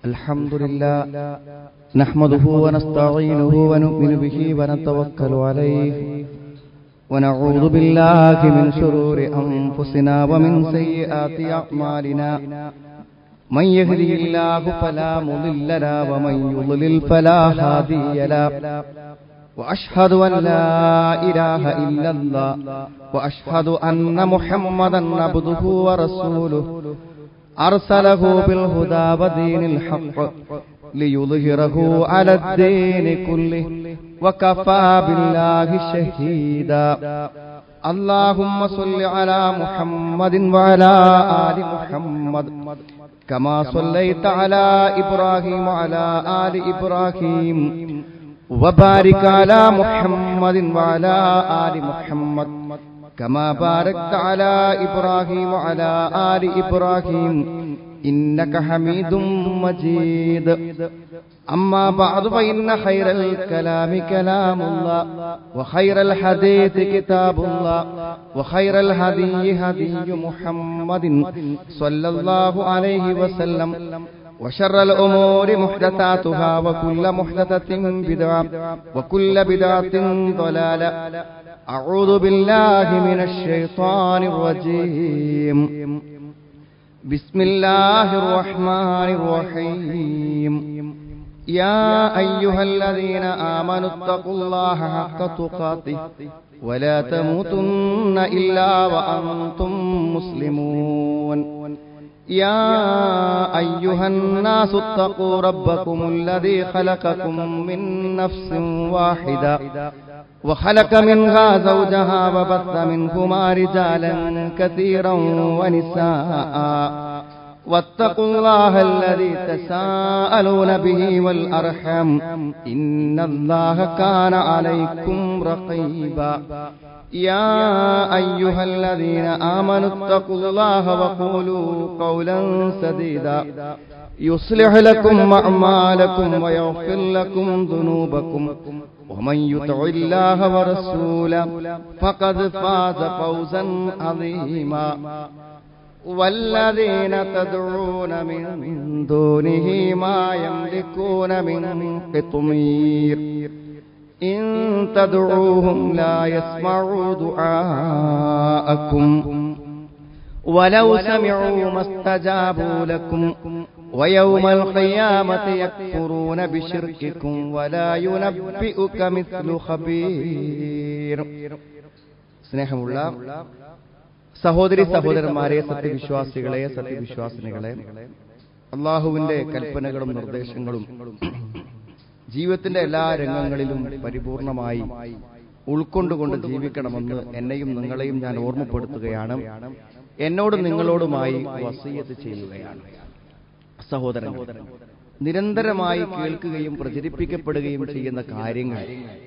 الحمد لله نحمده ونستعينه ونؤمن به ونتوكل عليه ونعوذ بالله من شرور أنفسنا ومن سيئات أعمالنا من يهدي الله فلا مضل له ومن يضلل فلا هادي له وأشهد أن لا إله إلا الله وأشهد أن محمدا عبده ورسوله أرسله بالهدى ودين الحق ليظهره على الدين كله وكفى بالله شهيدا اللهم صل على محمد وعلى آل محمد كما صليت على إبراهيم وعلى آل إبراهيم وبارك على محمد وعلى آل محمد كما باركت على إبراهيم وعلى آل إبراهيم إنك حميد مجيد أما بعد فإن خير الكلام كلام الله وخير الحديث كتاب الله وخير الهدي هدي محمد صلى الله عليه وسلم وشر الأمور محدثاتها وكل محدثة بدعة وكل بدعة ضلالة أعوذ بالله من الشيطان الرجيم بسم الله الرحمن الرحيم يا أيها الذين آمنوا اتقوا الله حق تقاته ولا تموتن إلا وأنتم مسلمون يا أيها الناس اتقوا ربكم الذي خلقكم من نفس واحدة وخلق منها زوجها وبث منهما رجالا كثيرا ونساء واتقوا الله الذي تساءلون به والأرحم إن الله كان عليكم رقيبا يا أيها الذين آمنوا اتقوا الله وقولوا قولا سديدا يصلح لكم أعمالكم ويغفر لكم ذنوبكم ومن يطع الله ورسوله فقد فاز فوزا عظيما والذين تدعون من دونه ما يملكون من قطمير إن تدعوهم لا يسمعوا دعاءكم ولو سمعوا ما استجابوا لكم ويوم القيامة يكفرون بشرككم ولا ينبئك مثل خبير സ്നേഹമുള്ള സഹോദരി സഹോദരന്മാരെ സത്യവിശ്വാസികളെ സത്യവിശ്വാസിനികളെ അള്ളാഹുവിന്റെ കൽപ്പനകളും നിർദ്ദേശങ്ങളും ജീവിതത്തിന്റെ എല്ലാ രംഗങ്ങളിലും പരിപൂർണമായി ഉൾക്കൊണ്ടുകൊണ്ട് ജീവിക്കണമെന്ന് എന്നെയും നിങ്ങളെയും ഞാൻ ഓർമ്മപ്പെടുത്തുകയാണ് എന്നോട് നിങ്ങളോടുമായി വസീയത്ത് ചെയ്യുകയാണ് സഹോദരൻ നിരന്തരമായി കേൾക്കുകയും പ്രചരിപ്പിക്കപ്പെടുകയും ചെയ്യുന്ന കാര്യങ്ങൾ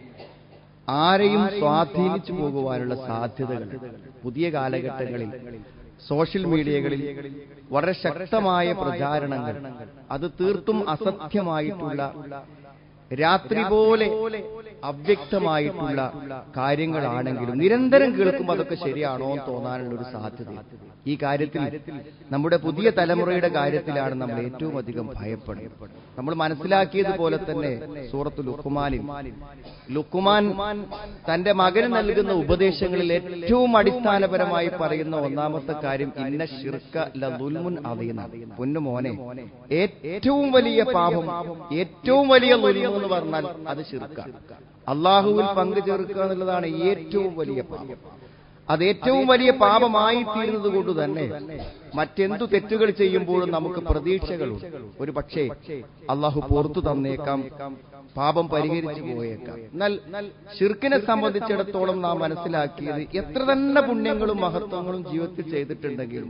ആരെയും സ്വാധീനിച്ചു പോകുവാനുള്ള സാധ്യതകൾ പുതിയ കാലഘട്ടങ്ങളിൽ സോഷ്യൽ മീഡിയകളിൽ വളരെ ശക്തമായ പ്രചാരണങ്ങൾ അത് തീർത്തും അസത്യമായിട്ടുള്ള രാത്രി പോലെ അവ്യക്തമായിട്ടുള്ള കാര്യങ്ങളാണെങ്കിലും നിരന്തരം കേൾക്കുമ്പോൾ അതൊക്കെ ശരിയാണോ എന്ന് തോന്നാനുള്ള ഒരു സാധ്യത ഈ കാര്യത്തിൽ നമ്മുടെ പുതിയ തലമുറയുടെ കാര്യത്തിലാണ് നമ്മൾ ഏറ്റവും അധികം ഭയപ്പെടുന്നത് നമ്മൾ മനസ്സിലാക്കിയതുപോലെ തന്നെ സൂറത്ത് ലുക്കുമാനിൽ ലുക്കുമാൻ തന്റെ മകന് നൽകുന്ന ഉപദേശങ്ങളിൽ ഏറ്റവും അടിസ്ഥാനപരമായി പറയുന്ന ഒന്നാമത്തെ കാര്യം ഇന്ന ഷിർക്ക ലുൽമുൻ അവീന പൊന്നു മോനെ ഏറ്റവും വലിയ പാപം ഏറ്റവും വലിയ ലുൽമു എന്ന് പറഞ്ഞാൽ അത് ഷിർക്കാണ് അള്ളാഹുവിൽ പങ്കു ചേർക്കുക എന്നുള്ളതാണ് ഏറ്റവും വലിയ പാപം അത് ഏറ്റവും വലിയ പാപമായി തീരുന്നത് കൊണ്ട് തന്നെ മറ്റെന്തു തെറ്റുകൾ ചെയ്യുമ്പോഴും നമുക്ക് പ്രതീക്ഷകളുണ്ട് ഒരു പക്ഷേ അള്ളാഹു പുറത്തു തന്നേക്കാം പാപം പരിഹരിച്ചു പോയേക്കാം എന്നാൽ ഷിർക്കിനെ സംബന്ധിച്ചിടത്തോളം നാം മനസ്സിലാക്കിയത് എത്ര തന്നെ പുണ്യങ്ങളും മഹത്വങ്ങളും ജീവിതത്തിൽ ചെയ്തിട്ടുണ്ടെങ്കിലും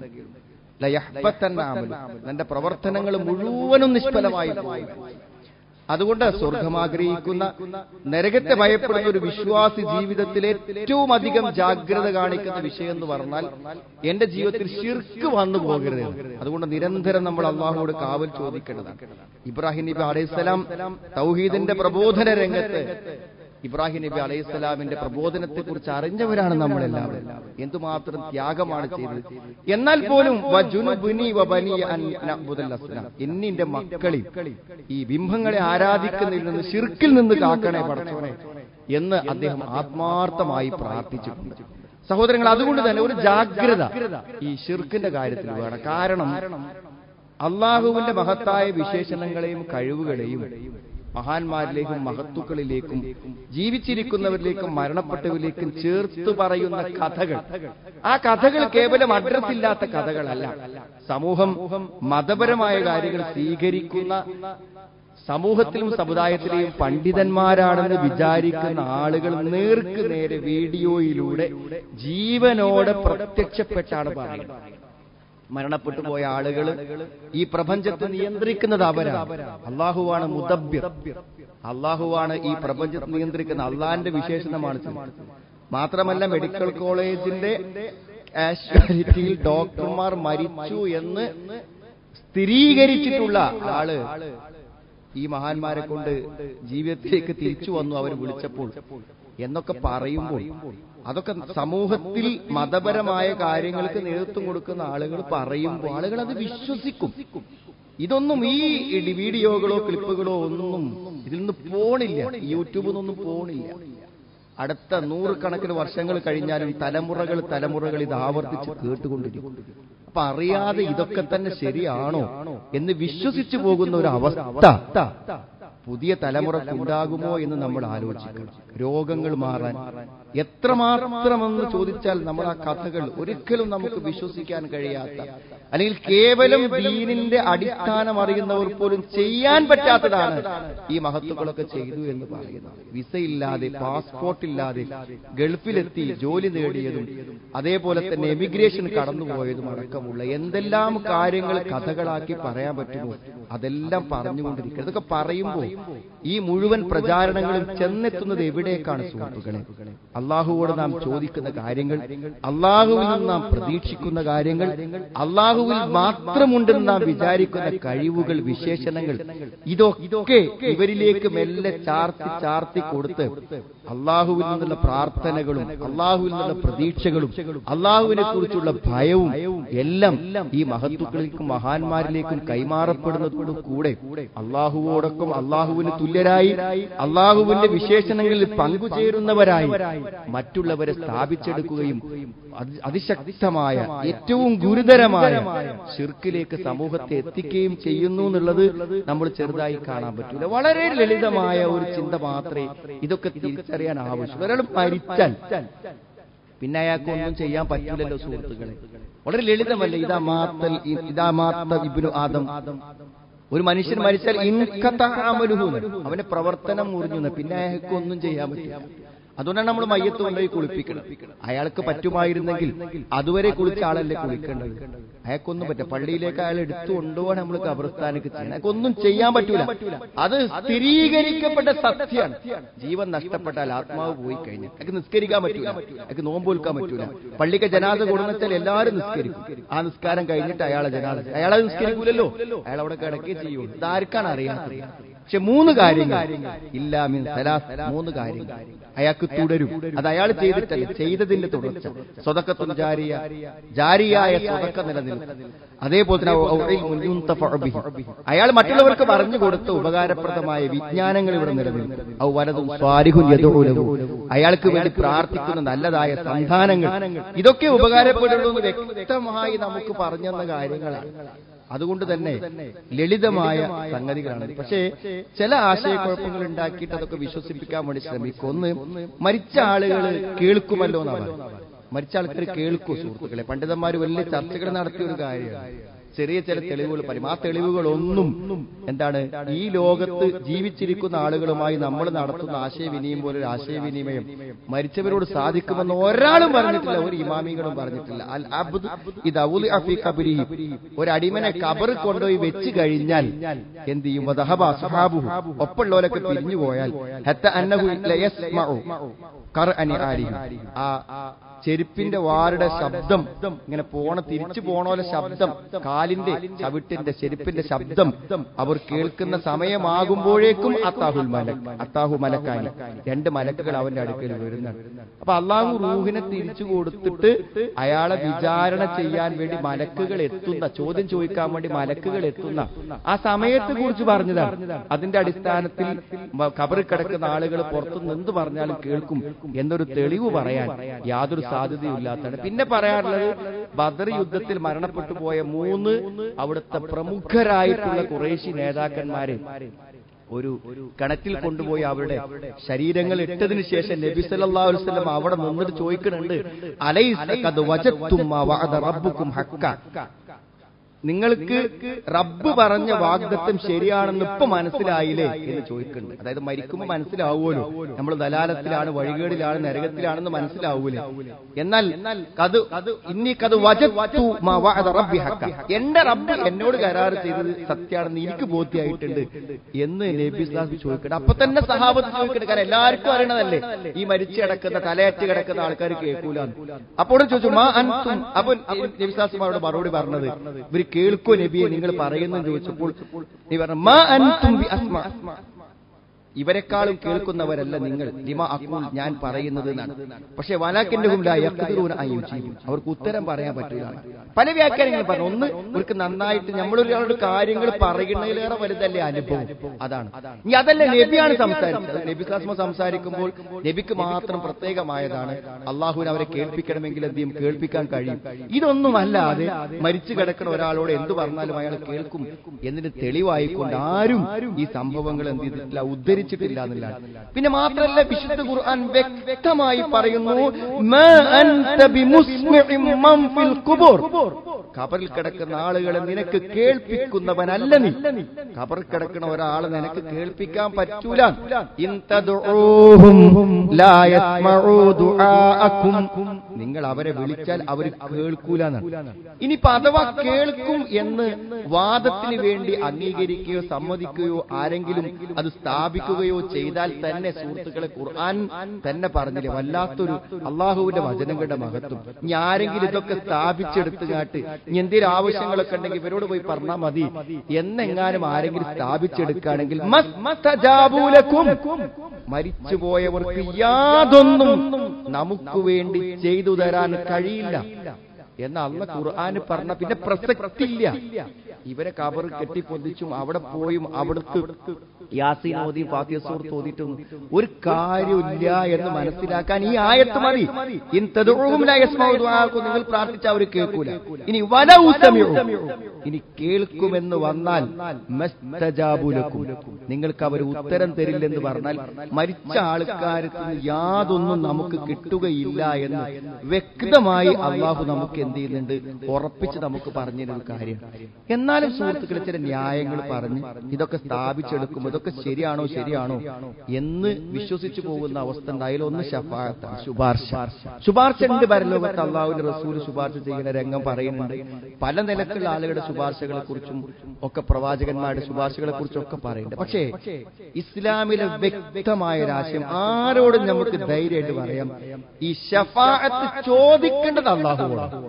തന്റെ പ്രവർത്തനങ്ങൾ മുഴുവനും നിഷ്ഫലമായി പോയി അതുകൊണ്ട് സ്വർഗം ആഗ്രഹിക്കുന്ന നരകത്തെ ഭയപ്പെടുന്ന ഒരു വിശ്വാസി ജീവിതത്തിൽ ഏറ്റവും അധികം ജാഗ്രത കാണിക്കുന്ന വിഷയം എന്ന് പറഞ്ഞാൽ എന്റെ ജീവിതത്തിൽ ശിർക്ക് വന്നു പോകരുത് അതുകൊണ്ട് നിരന്തരം നമ്മൾ അള്ളാഹുവോട് കാവൽ ചോദിക്കേണ്ടതാണ് ഇബ്രാഹിം നബി അലൈഹിസ്സലാം തൗഹീദിന്റെ പ്രബോധന രംഗത്ത് ഇബ്രാഹിം നബി അലൈഹി സ്വലാമിന്റെ പ്രബോധനത്തെ കുറിച്ച് അറിഞ്ഞവരാണ് നമ്മളെല്ലാവരും എന്തുമാത്രം ത്യാഗമാണ് ചെയ്തത് എന്നാൽ പോലും വജുനുബുനി വബനിയ അൻ നഅ്ബുദൽ അസ്നാം. എന്നിന്റെ മക്കളിൽ ഈ ബിംബങ്ങളെ ആരാധിക്കുന്നതിൽ നിന്ന് ശിർക്കിൽ നിന്ന് കാക്കണേ പടച്ചോനെ എന്ന് അദ്ദേഹം ആത്മാർത്ഥമായി പ്രാർത്ഥിച്ചിട്ടുണ്ട് സഹോദരങ്ങൾ അതുകൊണ്ട് തന്നെ ഒരു ജാഗ്രത ഈ ഷിർക്കിന്റെ കാര്യത്തിൽ വേണം കാരണം അള്ളാഹുവിന്റെ മഹത്തായ വിശേഷണങ്ങളെയും കഴിവുകളെയും മഹാന്മാരിലേക്കും മഹത്തുക്കളിലേക്കും ജീവിച്ചിരിക്കുന്നവരിലേക്കും മരണപ്പെട്ടവരിലേക്കും ചേർത്ത് പറയുന്ന കഥകൾ ആ കഥകൾ കേവലം അഡ്രസ് ഇല്ലാത്ത കഥകളല്ല സമൂഹം മതപരമായ കാര്യങ്ങൾ സ്വീകരിക്കുന്ന സമൂഹത്തിലും സമുദായത്തിലെയും പണ്ഡിതന്മാരാണെന്ന് വിചാരിക്കുന്ന ആളുകൾ നേർക്ക് നേരെ വീഡിയോയിലൂടെ ജീവനോടെ പ്രത്യക്ഷപ്പെട്ടാണ് പറയുന്നത് മരണപ്പെട്ടു പോയ ആളുകൾ ഈ പ്രപഞ്ചത്തെ നിയന്ത്രിക്കുന്നത് അവരാണ് അള്ളാഹുവാണ് മുദബ്ബിർ അള്ളാഹുവാണ് ഈ പ്രപഞ്ചത്തെ നിയന്ത്രിക്കുന്ന അള്ളാഹിന്റെ വിശേഷണമാണ് ചെയ്യുന്നത്. മാത്രമല്ല മെഡിക്കൽ കോളേജിന്റെ കാഷ്വാലിറ്റിയിൽ ഡോക്ടർമാർ മരിച്ചു എന്ന് സ്ഥിരീകരിച്ചിട്ടുള്ള ആള് ഈ മഹാന്മാരെ കൊണ്ട് ജീവിതത്തിലേക്ക് തിരിച്ചു വന്നു അവർ വിളിച്ചപ്പോൾ എന്നൊക്കെ പറയുമ്പോൾ അതൊക്കെ സമൂഹത്തിൽ മതപരമായ കാര്യങ്ങൾക്ക് നേതൃത്വം കൊടുക്കുന്ന ആളുകൾ പറയുമ്പോൾ ആളുകൾ അത് വിശ്വസിക്കും ഇതൊന്നും ഈ ഇടി- വീഡിയോകളോ ക്ലിപ്പുകളോ ഒന്നും ഇതിൽ നിന്ന് പോണില്ല യൂട്യൂബിൽ നിന്നൊന്നും പോണില്ല അടുത്ത നൂറുകണക്കിന് വർഷങ്ങൾ കഴിഞ്ഞാലും തലമുറകൾ തലമുറകൾ ഇത് ആവർത്തിച്ച് കേട്ടുകൊണ്ടിരിക്കും അപ്പൊ അറിയാതെ ഇതൊക്കെ തന്നെ ശരിയാണോ എന്ന് വിശ്വസിച്ചു പോകുന്ന ഒരു അവസ്ഥ പുതിയ തലമുറക്കുണ്ടാകുമോ എന്ന് നമ്മൾ ആലോചിക്കണം രോഗങ്ങൾ മാറാൻ എത്രമാത്രമെന്ന് ചോദിച്ചാൽ നമ്മൾ ആ കഥകൾ ഒരിക്കലും നമുക്ക് വിശ്വസിക്കാൻ കഴിയാത്ത അല്ലെങ്കിൽ കേവലം ദീനിന്റെ അടിസ്ഥാനം അറിയുന്നവർ പോലും ചെയ്യാൻ പറ്റാത്തതാണ് ഈ മഹത്വങ്ങളൊക്കെ ചെയ്തു എന്ന് പറയുന്നത് വിസ ഇല്ലാതെ പാസ്പോർട്ട് ഇല്ലാതെ ഗൾഫിലെത്തി ജോലി നേടിയതും അതേപോലെ തന്നെ എമിഗ്രേഷൻ കടന്നുപോയതും അടക്കമുള്ള എന്തെല്ലാം കാര്യങ്ങൾ കഥകളാക്കി പറയാൻ പറ്റുമോ അതെല്ലാം പറഞ്ഞുകൊണ്ടിരിക്കുക ഇതൊക്കെ പറയുമ്പോൾ ഈ മുഴുവൻ പ്രചാരണങ്ങളും ചെന്നെത്തുന്നത് എവിടേക്കാണ് സുഹൃത്തുക്കളെ അള്ളാഹുവോട് നാം ചോദിക്കുന്ന കാര്യങ്ങൾ അള്ളാഹുവിൽ നിന്ന് നാം പ്രതീക്ഷിക്കുന്ന കാര്യങ്ങൾ അള്ളാഹുവിൽ മാത്രമുണ്ടെന്ന് നാം വിചാരിക്കുന്ന കഴിവുകൾ വിശേഷണങ്ങൾ ഇതൊക്കെ ഇവരിലേക്ക് മെല്ലെ ചാർത്തി ചാർത്തി കൊടുത്ത് അള്ളാഹുവിൽ നിന്നുള്ള പ്രാർത്ഥനകളും അള്ളാഹുവിൽ നിന്നുള്ള പ്രതീക്ഷകളും അള്ളാഹുവിനെ കുറിച്ചുള്ള ഭയവും എല്ലാം ഈ മഹത്തുക്കളിലേക്കും മഹാന്മാരിലേക്കും കൈമാറപ്പെടുന്നതോടു കൂടെ അള്ളാഹുവോടൊപ്പം അള്ളാഹുവിന് തുല്യരായി അള്ളാഹുവിന്റെ വിശേഷണങ്ങളിൽ പങ്കുചേരുന്നവരായി മറ്റുള്ളവരെ സ്ഥാപിച്ചെടുക്കുകയും അതി- അതിശക്തമായ ഏറ്റവും ഗുരുതരമായ ഷിർക്കിലേക്ക് സമൂഹത്തെ എത്തിക്കുകയും ചെയ്യുന്നു എന്നുള്ളത് നമ്മൾ ചെറുതായി കാണാൻ പറ്റില്ല വളരെ ലളിതമായ ഒരു ചിന്ത മാത്രമേ ഇതൊക്കെ തിരിച്ചറിയാൻ ആവശ്യം ഒരാൾ മരിച്ചാൽ പിന്നെ അയാൾക്ക് ഒന്നും ചെയ്യാൻ പറ്റില്ലല്ലോ സുഹൃത്തുക്കളെ വളരെ ലളിതമല്ല ഇതാ മാത്തൽ ഇതാ മാത്ത ഇബ്നു ആദം ഒരു മനുഷ്യൻ മരിച്ചാൽ ഇൻകത്താമലുഹു അവന്റെ പ്രവർത്തനം മുറിഞ്ഞു പിന്നെ അയാൾക്ക് ഒന്നും ചെയ്യാൻ പറ്റില്ല അതുകൊണ്ടാണ് നമ്മൾ മയ്യത്ത് കൊണ്ടുപോയി കുളിപ്പിക്കണം അയാൾക്ക് പറ്റുമായിരുന്നെങ്കിൽ അതുവരെ കുളിച്ച ആളല്ലേ കുളിക്കേണ്ടത് അയാൾക്കൊന്നും പറ്റില്ല പള്ളിയിലേക്ക് അയാൾ എടുത്തു കൊണ്ടുപോകാൻ നമ്മൾ കബർസ്ഥാനക്ക് ചെയ്യണം അയാൾക്കൊന്നും ചെയ്യാൻ പറ്റൂല അത് സ്ഥിരീകരിക്കപ്പെട്ട സത്യമാണ് ജീവൻ നഷ്ടപ്പെട്ടാൽ ആത്മാവ് പോയി കഴിഞ്ഞാൽ അയാൾക്ക് നിസ്കരിക്കാൻ പറ്റൂല അയാൾക്ക് നോമ്പ് വിൽക്കാൻ പറ്റൂല പള്ളിക്ക് ജനാദ കൊടുന്നെച്ചാൽ എല്ലാവരും നിസ്കരിക്കും ആ നിസ്കാരം കഴിഞ്ഞിട്ട് അയാളെ ജനാദ അയാളെ നിസ്കരിക്കൂലല്ലോ അയാൾ അവിടെ കിടക്കുകയും ചെയ്യുള്ളൂ ഇതാർക്കാണ് അറിയാത്തത് പക്ഷെ മൂന്ന് കാര്യങ്ങൾ ഇല്ലാമിൻ സലാസ് മൂന്ന് കാര്യങ്ങൾ അയാൾക്ക് തുടരും അത് അയാൾ ചെയ്തിട്ടല്ല ചെയ്തതിന്റെ തുടർച്ച സ്വതക്കത്തും ജാരിയ ജാരിയായ സ്വതക്ക നിലനിൽക്കും അതേപോലെ തന്നെ ഔ- ഔ- മുൻയുന്തഫഉ ബിഹി. അയാൾ മറ്റുള്ളവർക്ക് പറഞ്ഞു കൊടുത്ത ഉപകാരപ്രദമായ വിജ്ഞാനങ്ങൾ ഇവിടെ നിലനിൽക്കും ഔ വലതും സ്വാരിഹുൻ യദഉ ലഹു. അയാൾക്ക് വേണ്ടി പ്രാർത്ഥിക്കുന്ന നല്ലതായ സന്താനങ്ങൾ ഇതൊക്കെ ഉപകാരപ്പെടുള്ളൂ എന്ന് വ്യക്തമായി നമുക്ക് പറഞ്ഞെന്ന കാര്യങ്ങളാണ് അതുകൊണ്ട് തന്നെ ലളിതമായ സംഗതികളാണ് പക്ഷേ ചില ആശയക്കുഴപ്പങ്ങൾ ഉണ്ടാക്കിയിട്ട് അതൊക്കെ വിശ്വസിപ്പിക്കാൻ വേണ്ടി ശ്രമിക്കും ഒന്ന് മരിച്ച ആളുകൾ കേൾക്കുമല്ലോ എന്നാണ് മരിച്ച ആൾക്കാർ കേൾക്കൂ സുഹൃത്തുക്കളെ പണ്ഡിതന്മാർ വലിയ ചർച്ചകൾ നടത്തിയ ഒരു കാര്യമാണ് ചെറിയ ചില തെളിവുകൾ പറയും ആ തെളിവുകളൊന്നും എന്താണ് ഈ ലോകത്ത് ജീവിച്ചിരിക്കുന്ന ആളുകളുമായി നമ്മൾ നടത്തുന്ന ആശയവിനിമയം പോലെ ഒരു ആശയവിനിമയം മരിച്ചവരോട് സാധിക്കുമെന്ന് ഒരാളും പറഞ്ഞിട്ടില്ല ഒരു ഇമാമികളും പറഞ്ഞിട്ടില്ല അൽ അബ്ദ് ഇത് ഔലി അഫി ഖബരിഹി. ഒരു അടിമനെ കബർ കൊണ്ടുപോയി വെച്ച് കഴിഞ്ഞാൽ എന്ത് ചെയ്യും വദഹബ അസ്ഹാബുഹു. ഒപ്പമുള്ളവരൊക്കെ പിരിഞ്ഞു പോയാൽ ഹത്ത അന്നഹു ലയസ്മഉ ഖർഅനി ആലിഹി. ആ ചെരുപ്പിന്റെ വാരുടെ ശബ്ദം ഇങ്ങനെ പോണ തിരിച്ചു പോണോലെ ശബ്ദം കാലിന്റെ ചവിട്ടിന്റെ ചെരുപ്പിന്റെ ശബ്ദം അവർ കേൾക്കുന്ന സമയമാകുമ്പോഴേക്കും അത്താഹുൽ മലക് അത്താഹു മലക്കാനി രണ്ട് മലക്കുകൾ അവന്റെ അടുക്കൽ വരുന്നുണ്ട് അപ്പൊ അള്ളാഹു റൂഹിനെ തിരിച്ചു കൊടുത്തിട്ട് അയാളെ വിചാരണ ചെയ്യാൻ വേണ്ടി മലക്കുകൾ എത്തുന്ന ചോദ്യം ചോദിക്കാൻ വേണ്ടി മലക്കുകൾ എത്തുന്ന ആ സമയത്തെ കുറിച്ച് പറഞ്ഞതാണ് അതിന്റെ അടിസ്ഥാനത്തിൽ മ- കബറിൽ കിടക്കുന്ന ആളുകൾ പുറത്തുനിന്ന് എന്ത് പറഞ്ഞാലും കേൾക്കും എന്നൊരു തെളിവ് പറയാൻ യാതൊരു സാധ്യതയില്ലാത്തതാണ് പിന്നെ പറയാനുള്ളത് ബദർ യുദ്ധത്തിൽ മരണപ്പെട്ടു പോയ മൂന്ന് അവിടുത്തെ പ്രമുഖരായിട്ടുള്ള കുറേശി നേതാക്കന്മാരെ ഒരു കണറ്റിൽ കൊണ്ടുപോയി അവരുടെ ശരീരങ്ങൾ ഇട്ടതിന് ശേഷം നബി സല്ലല്ലാഹു അലൈഹി വസല്ലം അവിടെ നിന്നിട്ട് ചോദിക്കുന്നുണ്ട് അലൈസ ഖദ് വജത്തും മാ വഅദ റബ്ബുക്കും ഹക്ക നിങ്ങൾക്ക് റബ്ബ് പറഞ്ഞ വാഗ്ദത്തം ശരിയാണെന്ന് ഇപ്പൊ മനസ്സിലായില്ലേ എന്ന് ചോദിക്കുന്നുണ്ട് അതായത് മരിക്കുമ്പോൾ മനസ്സിലാവുമല്ലോ നമ്മൾ ദലാലത്തിലാണ് വഴികേടിലാണ് നരകത്തിലാണെന്ന് മനസ്സിലാവൂലേ എന്നാൽ കത് ഇനി കത് വജത്തു മാ വഅദ റബ്ബി ഹക്ക എന്റെ റബ്ബ് എന്നോട് കരാറ് ചെയ്തത് സത്യാണെന്ന് എനിക്ക് ബോധ്യമായിട്ടുണ്ട് എന്ന് നബി ഇസ്ലാം ചോദിക്കട്ടെ അപ്പൊ തന്നെ സഹാബത്ത് ചോദിക്കട്ടെ കാരണം എല്ലാവർക്കും അറിയണതല്ലേ ഈ മരിച്ചു കിടക്കുന്ന തലയറ്റ് കിടക്കുന്ന ആൾക്കാർ കേൾക്കൂല അപ്പോൾ ചോദിച്ചു മാ അൻതും അപ്പൊ നബി ഇസ്ലാസ്മാരോട് മറുപടി പറഞ്ഞത് ഇവർ കേൾക്കോ നബിയെ നിങ്ങൾ പറയുന്നു ചോദിച്ചപ്പോൾ നീ പറഞ്ഞു മാ അൻതും ബി അസ്മ ഇവരെക്കാളും കേൾക്കുന്നവരല്ല നിങ്ങൾ ലിമ അക്കൂൽ ഞാൻ പറയുന്നത് എന്നാണ് പക്ഷെ വലാക്കിന്റെ അവർക്ക് ഉത്തരം പറയാൻ പറ്റില്ല പല വ്യാഖ്യാനങ്ങൾ പറഞ്ഞു ഒന്ന് അവർക്ക് നന്നായിട്ട് നമ്മളൊരാളുടെ കാര്യങ്ങൾ പറയുന്നതിലേറെ വലുതല്ലേ അനുഭവം അതാണ് ഇനി അതല്ല നബിയാണ് സംസാരിച്ചത് നബി ക്ലാസ്മ സംസാരിക്കുമ്പോൾ നബിക്ക് മാത്രം പ്രത്യേകമായതാണ് അള്ളാഹുവിനെ അവരെ കേൾപ്പിക്കണമെങ്കിൽ എന്ത് ചെയ്യും കേൾപ്പിക്കാൻ കഴിയും ഇതൊന്നുമല്ലാതെ മരിച്ചു കിടക്കുന്ന ഒരാളോട് എന്ത് പറഞ്ഞാലും അയാൾ കേൾക്കും എന്നതിന് തെളിവായിക്കൊണ്ട് ആരും ഈ സംഭവങ്ങൾ എന്ത് ചെയ്തിട്ടില്ല ഉദ്ധരിച്ചിട്ടില്ല എന്നില്ല പിന്നെ മാത്രമല്ല വിശുദ്ധ ഖുർആൻ വ്യക്തമായി പറയുന്നു "മാ അൻത ബിമുസ്മിഇൻ മൻ ഫിൽ ഖുബൂർ." ഖബറിൽ കിടക്കുന്ന ആളുകളെ നിനക്ക് കേൾപ്പിക്കുന്നവനല്ല നീ ഖബറിൽ കിടക്കുന്ന ഒരാളെ നിനക്ക് കേൾപ്പിക്കാൻ പറ്റൂല ഇൻ തദ്ഉഹും ലാ യസ്മഉ ദുആഅക്കും നിങ്ങൾ അവരെ വിളിച്ചാൽ അവർ കേൾക്കൂല എന്നാണ് ഇനിയിപ്പോ അഥവാ കേൾക്കും എന്ന് വാദത്തിന് വേണ്ടി അംഗീകരിക്കുകയോ സമ്മതിക്കുകയോ ആരെങ്കിലും അത് സ്ഥാപിക്കുകയോ ചെയ്താൽ തന്നെ സുഹൃത്തുക്കളെ ഖുർആൻ തന്നെ പറഞ്ഞില്ലേ വല്ലാത്തൊരു അള്ളാഹുവിന്റെ വചനങ്ങളുടെ മഹത്വം ഇനി ആരെങ്കിലും ഇതൊക്കെ സ്ഥാപിച്ചെടുത്ത് കാട്ട് ഇനി എന്തെങ്കിലും ആവശ്യങ്ങളൊക്കെ ഉണ്ടെങ്കിൽ ഇവരോട് പോയി പറഞ്ഞാൽ മതി എന്നെങ്ങാനും ആരെങ്കിലും സ്ഥാപിച്ചെടുക്കുകയാണെങ്കിൽ മസ്തജാബൂലക്കും മരിച്ചുപോയവർക്ക് യാതൊന്നും നമുക്ക് വേണ്ടി ചെയ്തു തരാൻ കഴിയില്ല എന്ന അള്ള ഖുർആന് പറഞ്ഞ പിന്നെ പ്രസക്തിയില്ല ഇവരെ കബർ കെട്ടിപ്പൊന്തിച്ചും അവിടെ പോയും അവിടുത്തെ യാസീൻ ഓതിയും ഫാത്തിയ സൂറത്ത് ഓതിയിട്ടും ഒരു കാര്യമില്ല എന്ന് മനസ്സിലാക്കാൻ ഈ ആയത്ത് മതി ഇൻ തദ്ഉഹും ലാ യസ്മഉ ദുആഅക്കും നിങ്ങൾ പ്രാർത്ഥിച്ച അവർ കേൾക്കൂല ഇനി വലൗ സമിഉ ഇനി കേൾക്കുമെന്ന് വന്നാൽ മസ്തജാബു ലക്കും നിങ്ങൾക്ക് അവർ ഉത്തരം തരില്ലെന്ന് പറഞ്ഞാൽ മരിച്ച ആൾക്കാർക്ക് യാതൊന്നും നമുക്ക് കിട്ടുകയില്ല എന്ന് വ്യക്തമായി അള്ളാഹു നമുക്ക് എന്ത് ചെയ്യുന്നുണ്ട് ഉറപ്പിച്ച് നമുക്ക് പറഞ്ഞൊരു കാര്യം എന്നാലും സുഹൃത്തുക്കളെ ചില ന്യായങ്ങൾ പറഞ്ഞ് ഇതൊക്കെ സ്ഥാപിച്ചെടുക്കുമ്പോൾ ഇതൊക്കെ ശരിയാണോ ശരിയാണോ എന്ന് വിശ്വസിച്ചു പോകുന്ന അവസ്ഥ ഉണ്ടായാലും ഒന്ന് ഷഫാത്താണ് ശുപാർശ ശുപാർശ ഉണ്ട് പരലോകത്ത് അള്ളാഹുവിന്റെ റസൂൽ ശുപാർശ ചെയ്യുന്ന രംഗം പറയുന്നുണ്ട് പല നിലക്കുള്ള ആളുകളുടെ ശുപാർശകളെ കുറിച്ചും ഒക്കെ പ്രവാചകന്മാരുടെ ശുപാർശകളെ കുറിച്ചും ഒക്കെ പറയുന്നുണ്ട് പക്ഷേ ഇസ്ലാമിലെ വ്യക്തമായ ഒരാശയം ആരോടും നമുക്ക് ധൈര്യമായിട്ട് പറയാം ഈ ഷഫാഅത്ത് ചോദിക്കേണ്ടത് അള്ളാഹുവാണ്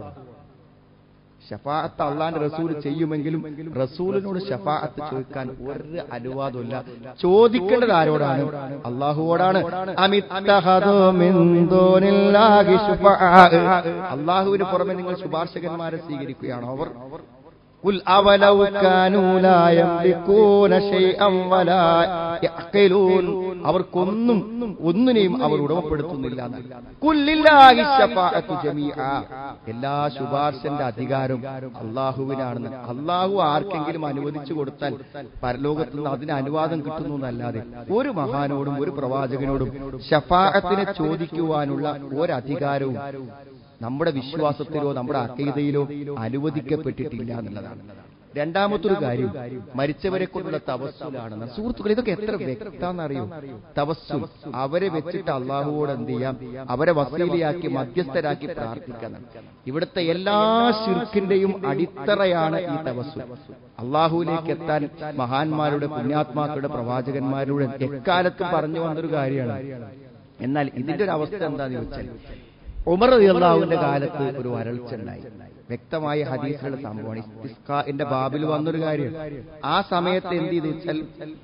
ഷഫാഅത്ത് അള്ളാന്റെ റസൂൽ ചെയ്യുമെങ്കിലും റസൂലിനോട് ഷഫാഅത്ത് ചോദിക്കാൻ ഒരു അനുവാദമില്ല ചോദിക്കേണ്ടത് ആരോടാണ് അള്ളാഹുവോടാണ് അമിത്തഹദു മിൻ ദൂനില്ലാഹി ശുഫആ. അള്ളാഹുവിന് പുറമെ നിങ്ങൾ ശുപാർശകന്മാരെ സ്വീകരിക്കുകയാണോ അവർ قل أولو كانوا لا يملكون شيئا ولا يعقلون അവർക്കൊന്നും ഒന്നിനെയും അവർ ഉടമപ്പെടുത്തുന്നില്ല എന്നല്ല. കുല്ലില്ലാഹി ശഫാഅത്തു ജമീഅ. എല്ലാ ശുപാർശന്റെ അധികാരം അള്ളാഹുവിനാണെന്ന് അള്ളാഹു ആർക്കെങ്കിലും അനുവദിച്ചു കൊടുത്താൽ പരലോകത്ത് നിന്ന് അതിന് അനുവാദം കിട്ടുന്നു എന്നല്ലാതെ ഒരു മഹാനോടും ഒരു പ്രവാചകനോടും ഷഫാഅത്തിനെ ചോദിക്കുവാനുള്ള ഒരധികാരവും നമ്മുടെ വിശ്വാസത്തിലോ നമ്മുടെ അക്കീതയിലോ അനുവദിക്കപ്പെട്ടിട്ടില്ല എന്നുള്ളതാണ് രണ്ടാമത്തൊരു കാര്യം മരിച്ചവരെ കൊണ്ടുള്ള തവസ്സുലാണെന്ന് സുഹൃത്തുക്കൾ ഇതൊക്കെ എത്ര വ്യക്താന്നറിയോ തവസ്സുൽ അവരെ വെച്ചിട്ട് അള്ളാഹുവോട് എന്ത് ചെയ്യാം അവരെ വസീലിയാക്കി മധ്യസ്ഥരാക്കി പ്രാർത്ഥിക്കണം ഇവിടുത്തെ എല്ലാ ശിർക്കിന്റെയും അടിത്തറയാണ് ഈ തവസ്സുൽ അള്ളാഹുവിലേക്ക് എത്താൻ മഹാന്മാരുടെ പുണ്യാത്മാക്കളുടെ പ്രവാചകന്മാരുടെ എക്കാലത്തും പറഞ്ഞു വന്നൊരു കാര്യമാണ് എന്നാൽ ഇതിന്റെ ഒരു അവസ്ഥ എന്താന്ന് ചോദിച്ചാൽ ഉമർ റളിയല്ലാഹുവിന്റെ കാലത്ത് ഒരു വരൾച്ച ഉണ്ടായി വ്യക്തമായ ഹദീസുകളുടെ സംഭവമാണ് ഇസ്തിസ്ഖാന്റെ ബാബിൽ വന്നൊരു കാര്യം ആ സമയത്ത് എന്ത് ചെയ്തു വെച്ചാൽ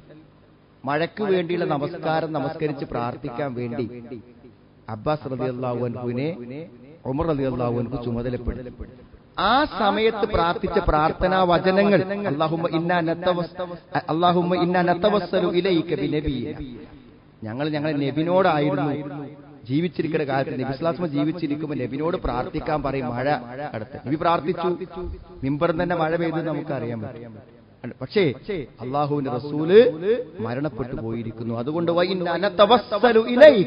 മഴയ്ക്ക് വേണ്ടിയുള്ള നമസ്കാരം നമസ്കരിച്ച് പ്രാർത്ഥിക്കാൻ വേണ്ടി അബ്ബാസ് റളിയല്ലാഹു അൻഹുവിനെ ഉമർ റളിയല്ലാഹു അൻഹു ചുമതലപ്പെടുത്തി ആ സമയത്ത് പ്രാർത്ഥിച്ച പ്രാർത്ഥനാ വചനങ്ങൾ അല്ലാഹുമ്മ ഇന്നാ നത്തവസ് അല്ലാഹുമ്മ ഇന്നാ നത്തവസ്സലു ഇലൈക ബിനബിയിന ഞങ്ങൾ ഞങ്ങളെ നബിനോടായിരുന്നു ജീവിച്ചിരിക്കുന്ന കാലത്ത് നബിസ്ലാസ്മ ജീവിച്ചിരിക്കുമ്പോൾ നബിനോട് പ്രാർത്ഥിക്കാൻ പറയും മഴ അടുത്ത് നബി പ്രാർത്ഥിച്ചു മിമ്പർ തന്നെ മഴ പെയ്തു നമുക്കറിയാൻ പറ്റും പക്ഷേ അള്ളാഹുവിന്റെ റസൂല് മരണപ്പെട്ടു പോയിരിക്കുന്നു അതുകൊണ്ട് വൈന്ന അനത്തവസ്സലു ഇലൈക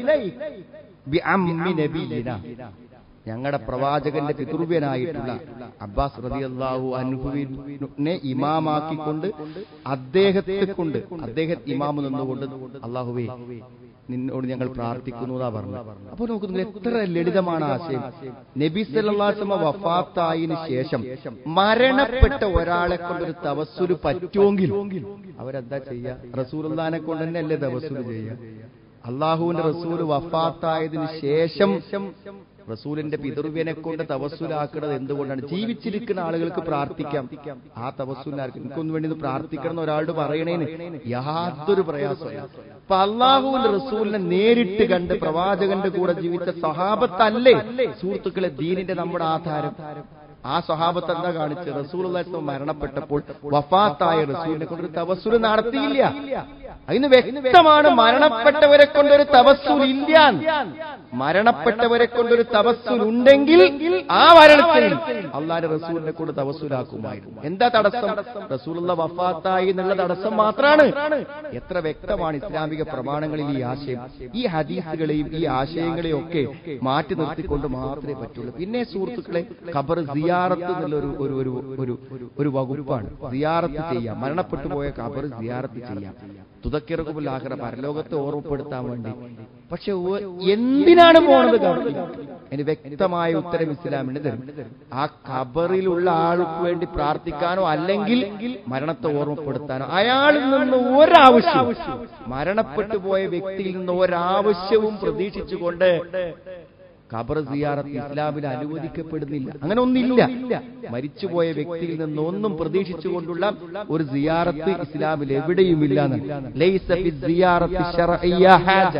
ബിഅമ്മി നബിയിന ഞങ്ങളുടെ പ്രവാചകന്റെ പിതൃവ്യനായിട്ടുള്ള അബ്ബാസ് റളിയല്ലാഹു അൻഹുവിനെ ഇമാമാക്കിക്കൊണ്ട് അദ്ദേഹത്തെ കൊണ്ട് അദ്ദേഹം ഇമാമ് നിന്നുകൊണ്ട് അള്ളാഹുവേ നിന്നോട് ഞങ്ങൾ പ്രാർത്ഥിക്കുന്നു എന്നാ പറഞ്ഞു അപ്പൊ നോക്ക് നിങ്ങൾ എത്ര ലളിതമാണ് ആശയം നബി സല്ലാസ്മ വഫാത്തായതിനു ശേഷം മരണപ്പെട്ട ഒരാളെ കൊണ്ടൊരു തവസ്സുല് പറ്റുമെങ്കിൽ അവരെന്താ ചെയ്യുക റസൂലുള്ളാനെ കൊണ്ട് തന്നെ അല്ലേ തവസ്സുല് ചെയ്യുക അള്ളാഹുവിന്റെ റസൂല് വഫാത്തായതിനു ശേഷം റസൂലിന്റെ പിതൃവ്യനെ കൊണ്ട് തവസ്സുലാക്കുന്നത് എന്തുകൊണ്ടാണ് ജീവിച്ചിരിക്കുന്ന ആളുകൾക്ക് പ്രാർത്ഥിക്കാം ആ തവസ്സുലാർക്ക് എനിക്കൊന്നു വേണ്ടി ഇത് പ്രാർത്ഥിക്കണം എന്ന് ഒരാളോട് പറയണേന് യാതൊരു പ്രയാസമില്ല അപ്പൊ അള്ളാഹുവിന്റെ റസൂലിനെ നേരിട്ട് കണ്ട് പ്രവാചകന്റെ കൂടെ ജീവിച്ച സഹാബത്തല്ലേ സുഹൃത്തുക്കളെ ദീനിന്റെ നമ്മുടെ ആധാരം ആ സ്വഹാബത്ത് എന്താ കാണിച്ച് റസൂൽ മരണപ്പെട്ടപ്പോൾ വഫാത്തായ റസൂലിനെ കൊണ്ടൊരു തവസ്സുൽ നടത്തിയില്ല അതിന് വ്യക്തമാണ് മരണപ്പെട്ടവരെ കൊണ്ടൊരു തവസ്സുൽ ഇല്ല മരണപ്പെട്ടവരെ കൊണ്ടൊരു തവസ്സുൽ ഉണ്ടെങ്കിൽ ആ വരൾച്ചയിൽ അള്ളാന്റെ റസൂലിനെ കൊണ്ട് തവസ്സുലാക്കുമായിരുന്നു എന്താ തടസ്സം റസൂലുള്ള വഫാത്തായി എന്നുള്ള തടസ്സം മാത്രമാണ് എത്ര വ്യക്തമാണ് ഇസ്ലാമിക പ്രമാണങ്ങളിൽ ഈ ആശയം ഈ ഹദീസുകളെയും ഈ ആശയങ്ങളെയും ഒക്കെ മാറ്റി നിർത്തിക്കൊണ്ട് മാത്രമേ പറ്റുള്ളൂ പിന്നെ സുഹൃത്തുക്കളെ ഖബർ സിയാറത്ത് എന്നുള്ള ഒരു ഒരു ഒരു ഒരു ഒരു വകുപ്പാണ് സിയാറത്ത് ചെയ്യാം മരണപ്പെട്ടു പോയ ഖബർ സിയാറത്ത് ചെയ്യാം തുതക്കിറക്കുമ്പോൾ പരലോകത്തെ ഓർമ്മപ്പെടുത്താൻ വേണ്ടി പക്ഷെ ഒ- എന്തിനാണ് പോണത് ഖബറിൽ അതിന് വ്യക്തമായ ഉത്തരം ഇസ്ലാമിന് തരും ആ ഖബറിലുള്ള ആൾക്ക് വേണ്ടി പ്രാർത്ഥിക്കാനോ അല്ലെങ്കിൽ മരണത്തെ ഓർമ്മപ്പെടുത്താനോ അയാളിൽ നിന്ന് ഒരാവശ്യം മരണപ്പെട്ടു പോയ വ്യക്തിയിൽ നിന്ന് ഒരാവശ്യവും പ്രതീക്ഷിച്ചുകൊണ്ട് ഖബർ സിയാറത്ത് ഇസ്ലാമിൽ അനുവദിക്കപ്പെടുന്നില്ല അങ്ങനെ ഒന്നില്ല മരിച്ചുപോയ വ്യക്തിയിൽ നിന്ന് ഒന്നും പ്രതീക്ഷിച്ചുകൊണ്ടുള്ള ഒരു സിയാറത്ത് ഇസ്ലാമിൽ എവിടെയുമില്ല എന്നാണ്. ലൈസ ഫി സിയാറത്തി ശർഇയ്യ ഹാജ.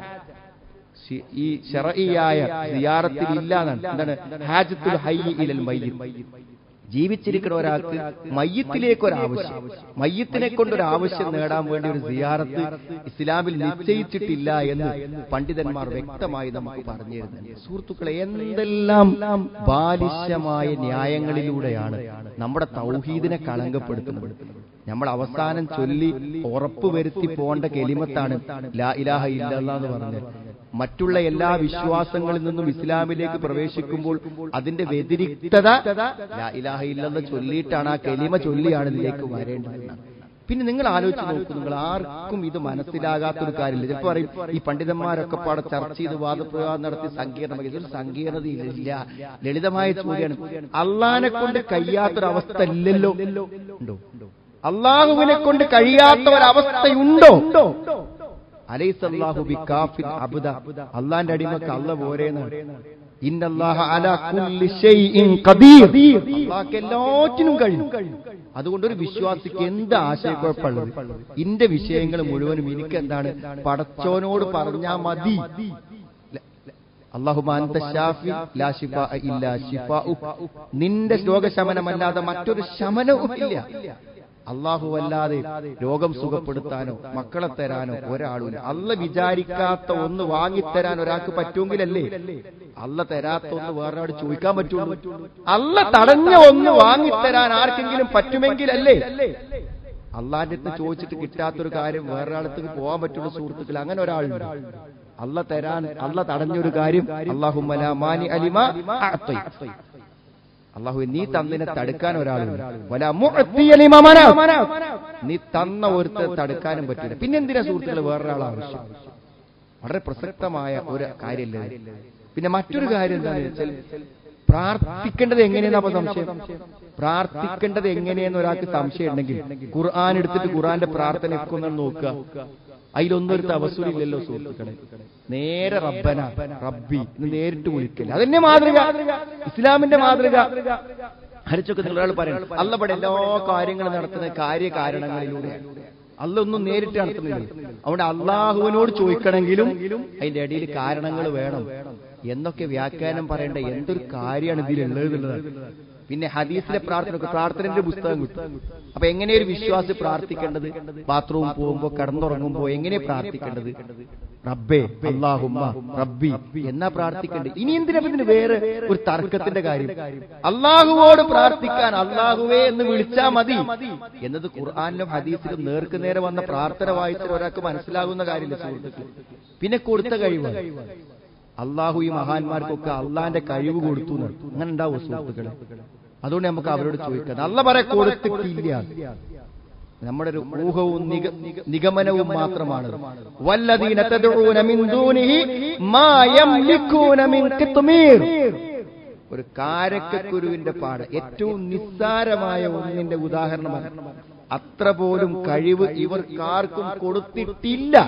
ശി- ഈ ഷറഇയായ സിയാറത്തിൽ ഇല്ല എന്നാണ് എന്താണ് ഹാജത്തുൽ ഹയ്യി ഇലൽ മയ്യിത്ത് ജീവിച്ചിരിക്കുന്ന ഒരാൾക്ക് മയ്യത്തിലേക്ക് ഒരു ആവശ്യം മയ്യത്തിനെ കൊണ്ട് ഒരു ആവശ്യം നേടാൻ വേണ്ടി ഒരു സിയാറത്ത് ഇസ്ലാമിൽ നിശ്ചയിച്ചിട്ടില്ല എന്ന് പണ്ഡിതന്മാർ വ്യക്തമായി നമുക്ക് പറഞ്ഞു തരുന്നുണ്ട് സുഹൃത്തുക്കളെ എന്തെല്ലാം ബാലിശമായ ന്യായങ്ങളിലൂടെയാണ് നമ്മുടെ തൗഹീദിനെ കളങ്കപ്പെടുത്തുന്നത് നമ്മൾ അവസാനം ചൊല്ലി ഉറപ്പുവരുത്തി പോകേണ്ട കെലിമത്താണ് ലാ ഇലാഹ ഇല്ലല്ലാ എന്ന് പറഞ്ഞത് മറ്റുള്ള എല്ലാ വിശ്വാസങ്ങളിൽ നിന്നും ഇസ്ലാമിലേക്ക് പ്രവേശിക്കുമ്പോൾ അതിന്റെ വ്യതിരിക്തത ലാ ഇലാഹ ഇല്ലെന്ന് ചൊല്ലിയിട്ടാണ് ആ കെലിമ ചൊല്ലിയാണ് ഇതിലേക്ക് വരേണ്ടത് പിന്നെ നിങ്ങൾ ആലോചിച്ച് നോക്കൂ നിങ്ങൾ ആർക്കും ഇത് മനസ്സിലാകാത്തൊരു കാര്യമില്ല ചിലപ്പോൾ പറയും ഈ പണ്ഡിതന്മാരൊക്കെ പാടെ ചർച്ച ചെയ്ത് വാദപ്രവാദം നടത്തി സങ്കീർണമായി ഇതൊരു സങ്കീർണതയില്ല ലളിതമായ ചോദ്യമാണ് അള്ളാനെ കൊണ്ട് കഴിയാത്തൊരവസ്ഥ ഇല്ലല്ലോ ഉണ്ടോ അള്ളാഹുവിനെ കൊണ്ട് കഴിയാത്ത ഒരവസ്ഥയുണ്ടോ അലൈസല്ലാഹു ബികാഫിൻ അബ്ദ അള്ളാന്റെ അടിമക്ക് അല്ല പോരേന്നാണ് ഇന്നല്ലാഹ അലാ കുല്ലി ഷൈഇൻ ഖദീർ അള്ളാഹ്ക്ക് എല്ലാറ്റിനും കഴിയും അതുകൊണ്ട് ഒരു വിശ്വാസിക്ക് എന്ത് ആശയക്കുഴപ്പമുള്ളത് ഇന്റെ വിഷയങ്ങൾ മുഴുവനും എനിക്ക് എന്താണ് പടച്ചോനോട് പറഞ്ഞാ മതി അള്ളാഹുമ അന്ത ഷാഫി ലാ ശിഫാ ഇല്ലാ ശിഫാഉ നിന്റെ രോഗശമനമല്ലാതെ മറ്റൊരു ശമനവും ഇല്ല അള്ളാഹു അല്ലാതെ രോഗം സുഖപ്പെടുത്താനോ മക്കളെ തരാനോ ഒരാളുമില്ല അല്ല വിചാരിക്കാത്ത ഒന്ന് വാങ്ങിത്തരാൻ ഒരാൾക്ക് പറ്റുമെങ്കിലല്ലേ അല്ല തരാത്ത ഒന്ന് വേറൊരാൾ ചോദിക്കാൻ പറ്റുള്ളൂ അല്ല തടഞ്ഞ ഒന്ന് വാങ്ങിത്തരാൻ ആർക്കെങ്കിലും പറ്റുമെങ്കിലല്ലേ അള്ളാന്റെ അടുത്ത് ചോദിച്ചിട്ട് കിട്ടാത്തൊരു കാര്യം വേറൊരാളത്തേക്ക് പോകാൻ പറ്റുള്ള സുഹൃത്തുക്കൾ അങ്ങനെ ഒരാളുണ്ട് അല്ല തരാൻ അല്ല തടഞ്ഞൊരു കാര്യം അള്ളാഹുമല മാനി അലിമ അഅ്തൈ. അള്ളാഹു നീ തന്നിനെ തടുക്കാൻ ഒരാളുണ്ട് വല മുഅ്തിയ ലിമ മന. നീ തന്ന ഒരുത്തെ തടുക്കാനും പറ്റില്ല പിന്നെന്തിനാ സുഹൃത്തുക്കൾ വേറൊരാൾ ആവശ്യം വളരെ പ്രസക്തമായ ഒരു കാര്യമല്ലേ ഇത്? പിന്നെ മറ്റൊരു കാര്യം എന്താണെന്ന് വെച്ചാൽ പ്രാർത്ഥിക്കേണ്ടത് എങ്ങനെയെന്ന് അപ്പൊ സംശയം പ്രാർത്ഥിക്കേണ്ടത് എങ്ങനെയെന്ന് ഒരാൾക്ക് സംശയം ഉണ്ടെങ്കിൽ ഖുർആൻ എടുത്തിട്ട് ഖുർആന്റെ പ്രാർത്ഥന ഒക്കെ ഒന്ന് നോക്കുക അതിലൊന്നും ഒരു തവസൂരില്ലല്ലോ സുഹൃത്തുക്കളെ നേരെ റബ്ബന റബ്ബി എന്ന് നേരിട്ട് വിളിക്കല് അതന്നെ മാതൃക ഇസ്ലാമിന്റെ മാതൃക ഹരിച്ചൊക്കെ നിങ്ങളൊരാൾ പറയണം അല്ലവിടെ എല്ലാ കാര്യങ്ങളും നടത്തുന്ന കാര്യകാരണങ്ങളിലൂടെയാണ് അല്ല ഒന്നും നേരിട്ട് നടത്തുന്നില്ല അവിടെ അള്ളാഹുവിനോട് ചോദിക്കണമെങ്കിലും അതിന്റെ ഇടയിൽ കാരണങ്ങൾ വേണം എന്നൊക്കെ വ്യാഖ്യാനം പറയേണ്ട എന്തൊരു കാര്യമാണ് ഇതിലുള്ളത് എന്നുള്ളതാണ് പിന്നെ ഹദീസിലെ പ്രാർത്ഥന പ്രാർത്ഥനയുടെ പുസ്തകം കിട്ടും അപ്പൊ എങ്ങനെ ഒരു വിശ്വാസി പ്രാർത്ഥിക്കേണ്ടത് ബാത്റൂം പോകുമ്പോ കിടന്നുറങ്ങുമ്പോ എങ്ങനെ പ്രാർത്ഥിക്കേണ്ടത് റബ്ബേ അള്ളാഹുമ്മ റബ്ബി എന്നാ പ്രാർത്ഥിക്കേണ്ടത് ഇനി എന്തിനാ ഇതിന് വേറെ ഒരു തർക്കത്തിന്റെ കാര്യം അള്ളാഹുവോട് പ്രാർത്ഥിക്കാൻ അള്ളാഹുവേ എന്ന് വിളിച്ചാ മതി എന്നത് ഖുർആാനിലും ഹദീസിലും നേർക്ക് നേരെ വന്ന പ്രാർത്ഥന വായിച്ചാൽ ഒരാൾക്ക് മനസ്സിലാകുന്ന കാര്യമില്ല സുഹൃത്തുക്കൾ പിന്നെ കൊടുത്ത കഴിവ് അള്ളാഹു ഈ മഹാന്മാർക്കൊക്കെ അള്ളാന്റെ കഴിവ് കൊടുത്തു എന്നാണ്. അങ്ങനെ ഉണ്ടാവും സുഹൃത്തുക്കളെ അതുകൊണ്ട് നമുക്ക് അവരോട് ചോദിക്കാം അല്ല പറ കൊടുത്തിട്ടില്ല നമ്മുടെ ഒരു ഊഹവും നിഗ- നിഗമനവും മാത്രമാണ് വല്ലദീന തദ്ഊന മിൻ ദൂനിഹി മാ യംലികൂന മിൻ ഖിത്മീർ ഒരു കാരക്കുരുവിന്റെ പാട് ഏറ്റവും നിസ്സാരമായ ഒന്നിന്റെ ഉദാഹരണമാണ് അത്ര പോലും കഴിവ് ഇവർക്കാർക്കും കൊടുത്തിട്ടില്ല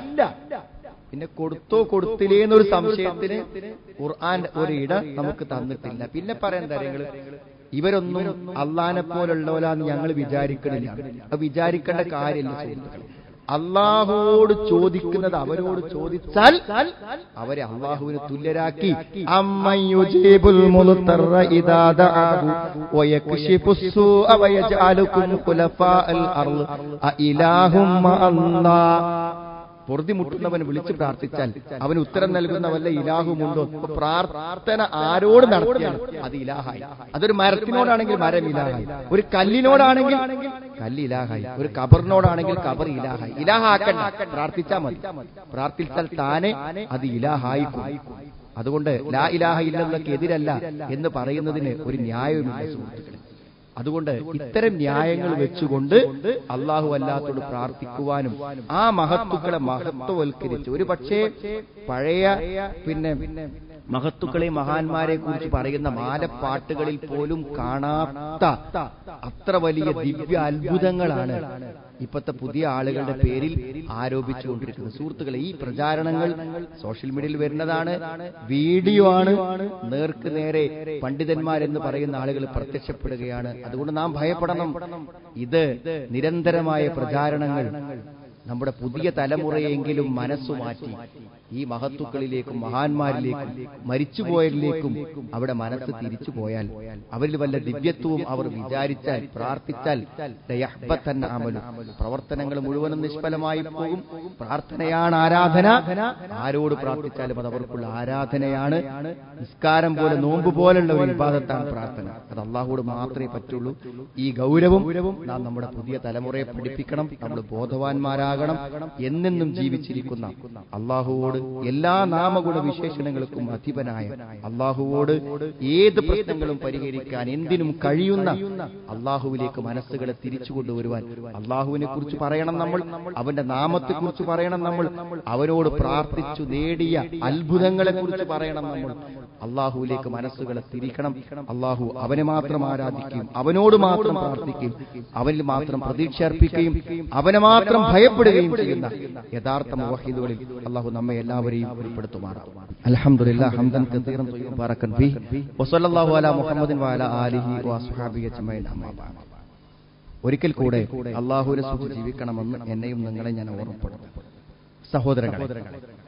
പിന്നെ കൊടുത്തോ കൊടുത്തില്ലേ എന്നൊരു സംശയത്തിന് ഖുർആൻ ഒരു ഇട നമുക്ക് തന്നിട്ടില്ല പിന്നെ പറയാൻ കാര്യങ്ങൾ ഇവരൊന്നും അള്ളാനെ പോലുള്ളവരാന്ന് ഞങ്ങൾ വിചാരിക്കണില്ല അത് വിചാരിക്കേണ്ട കാര്യമില്ല സുഹൃത്തുക്കളെ അള്ളാഹുവോട് ചോദിക്കുന്നത് അവരോട് ചോദിച്ചാൽ അവരെ അള്ളാഹുവിന് തുല്യരാക്കി അമ്മൻ യുജീബുൽ മുൽത്തറ ഇദാ ദഅാഹു വയക്ഷിഫുസ് സൂഅ വയജ്അലുകും ഖുലഫാഅൽ അർള് അഇലാഹും മഅല്ലാഹ് പൊറുതി മുട്ടുന്നവൻ വിളിച്ചു പ്രാർത്ഥിച്ചാൽ അവന് ഉത്തരം നൽകുന്ന വല്ല ഇലാഹുമുണ്ടോ അപ്പൊ പ്രാർത്ഥന ആരോട് നടത്തിയാണ് അത് ഇലാഹായി അതൊരു മരത്തിനോടാണെങ്കിൽ മരം ഇലാഹായി ഒരു കല്ലിനോടാണെങ്കിൽ കല്ല് ഇലാഹായി ഒരു കബറിനോടാണെങ്കിൽ കബർ ഇലാഹായി ഇലാഹാക്കണ്ട പ്രാർത്ഥിച്ചാൽ മതി പ്രാർത്ഥിച്ചാൽ താനെ അത് ഇലാഹായിക്കും അതുകൊണ്ട് ലാ ഇലാഹ ഇല്ലെന്നൊക്കെ എതിരല്ല എന്ന് പറയുന്നതിന് ഒരു ന്യായവുമില്ല സുഹൃത്തുക്കളെ അതുകൊണ്ട് ഇത്തരം ന്യായങ്ങൾ വെച്ചുകൊണ്ട് അള്ളാഹു അല്ലാത്തോട് പ്രാർത്ഥിക്കുവാനും ആ മഹത്തുക്കളെ മഹത്വവൽക്കരിച്ച് ഒരു പക്ഷേ പഴയ പിന്നെ മഹത്തുക്കളെ മഹാന്മാരെ കുറിച്ച് പറയുന്ന മാലപ്പാട്ടുകളിൽ പോലും കാണാത്ത അത്ര വലിയ ദിവ്യ അത്ഭുതങ്ങളാണ് ഇപ്പോഴത്തെ പുതിയ ആളുകളുടെ പേരിൽ ആരോപിച്ചുകൊണ്ടിരിക്കുന്നത് സുഹൃത്തുക്കളെ ഈ പ്രചാരണങ്ങൾ സോഷ്യൽ മീഡിയയിൽ വരുന്നതാണ് വീഡിയോ ആണ് നേർക്ക് നേരെ പണ്ഡിതന്മാരെന്ന് പറയുന്ന ആളുകൾ പ്രത്യക്ഷപ്പെടുകയാണ് അതുകൊണ്ട് നാം ഭയപ്പെടണം ഇത് നിരന്തരമായ പ്രചാരണങ്ങൾ നമ്മുടെ പുതിയ തലമുറയെങ്കിലും മനസ്സു മാറ്റി ഈ മഹത്തുക്കളിലേക്കും മഹാന്മാരിലേക്കും മരിച്ചുപോയതിലേക്കും അവിടെ മനസ്സ് തിരിച്ചു പോയാൽ അവരിൽ വല്ല ദിവ്യത്വവും അവർ വിചാരിച്ചാൽ പ്രാർത്ഥിച്ചാൽ ദയഹ്ബത്തൻ അമലും പ്രവർത്തനങ്ങൾ മുഴുവനും നിഷ്ഫലമായി പോകും പ്രാർത്ഥനയാണ് ആരാധന ആരോട് പ്രാർത്ഥിച്ചാലും അത് അവർക്കുള്ള ആരാധനയാണ് നിസ്കാരം പോലെ നോമ്പ് പോലുള്ള ഒരു വിവാദത്താണ് പ്രാർത്ഥന അത് അള്ളാഹുവോട് മാത്രമേ പറ്റുള്ളൂ ഈ ഗൗരവം നാം നമ്മുടെ പുതിയ തലമുറയെ പഠിപ്പിക്കണം നമ്മൾ ബോധവാന്മാരാകണം എന്നെന്നും ജീവിച്ചിരിക്കുന്ന അള്ളാഹുവോട് എല്ലാ നാമഗുണ വിശേഷണങ്ങൾക്കും അധിപനായ അള്ളാഹുവോട് ഏത് പ്രശ്നങ്ങളും പരിഹരിക്കാൻ എന്തിനും കഴിയുന്ന അള്ളാഹുവിലേക്ക് മനസ്സുകളെ തിരിച്ചു കൊണ്ടുവരുവാൻ അള്ളാഹുവിനെ കുറിച്ച് പറയണം നമ്മൾ അവന്റെ നാമത്തെ കുറിച്ച് പറയണം നമ്മൾ അവനോട് പ്രാർത്ഥിച്ചു നേടിയ അത്ഭുതങ്ങളെ കുറിച്ച് പറയണം നമ്മൾ അള്ളാഹുവിലേക്ക് മനസ്സുകളെ തിരിക്കണം അള്ളാഹു അവനെ മാത്രം ആരാധിക്കുകയും അവനോട് മാത്രം പ്രാർത്ഥിക്കുകയും അവനിൽ മാത്രം പ്രതീക്ഷ അർപ്പിക്കുകയും അവനെ മാത്രം ഭയപ്പെടുകയും ചെയ്യുന്ന യഥാർത്ഥ മുവഹിദുകളിൽ അള്ളാഹു നമ്മെ എല്ലാവരെയും ഉൾപ്പെടുത്തുമാറാം അൽഹംദുലില്ലാ ഹംദൻ കസീറൻ ത്വയ്യിബൻ ബാറക്കൻ ഫീ വസല്ലല്ലാഹു അലാ മുഹമ്മദിൻ വഅലാ ആലിഹി വഅസ്ഹാബിഹി അജ്മഈൻ അമ്മാ ബഅദ് ഒരിക്കൽ കൂടെ അള്ളാഹുവിനെ സൂക്ഷിച്ച് ജീവിക്കണമെന്ന് എന്നെയും നിങ്ങളെ ഞാൻ ഓർമ്മപ്പെടുത്തുന്നു സഹോദരങ്ങളെ